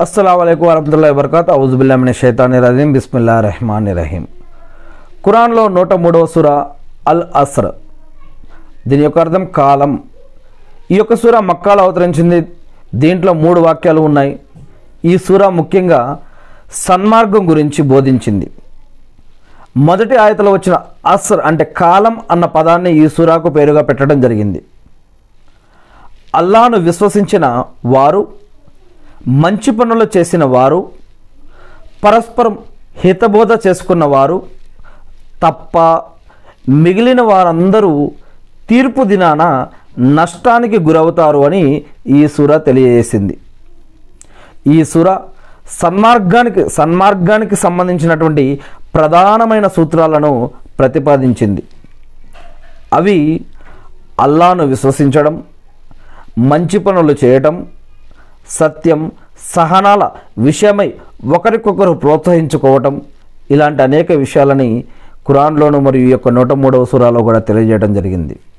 అస్సలం అయికు వరహతుల్లా వబర్కాత్ ఔజుబుల్లామిన షైతాని రజీం బిస్మిల్లా రెహమాన్ రహీం ఖురాన్లో నూట మూడవ సుర అల్ అస్ర్ దీని యొక్క అర్థం కాలం ఈ యొక్క సూర మక్కాలో అవతరించింది దీంట్లో మూడు వాక్యాలు ఉన్నాయి ఈ సూర ముఖ్యంగా సన్మార్గం గురించి బోధించింది మొదటి ఆయతలో వచ్చిన అస్ర్ అంటే కాలం అన్న పదాన్ని ఈ సూరాకు పేరుగా పెట్టడం జరిగింది అల్లాను విశ్వసించిన వారు మంచి పనులు చేసిన వారు పరస్పరం హితబోధ చేసుకున్న వారు తప్ప మిగిలిన వారందరూ తీర్పు దినాన నష్టానికి గురవుతారు అని ఈ సూర తెలియజేసింది ఈ సూర సన్మార్గానికి సన్మార్గానికి సంబంధించినటువంటి ప్రధానమైన సూత్రాలను ప్రతిపాదించింది అవి అల్లాను విశ్వసించడం మంచి పనులు చేయటం సత్యం సహనాల విషయమై ఒకరికొకరు ప్రోత్సహించుకోవటం ఇలాంటి అనేక విషయాలని ఖురాన్లోను మరియు ఈ యొక్క నూట మూడవ సూరాలో కూడా తెలియజేయడం జరిగింది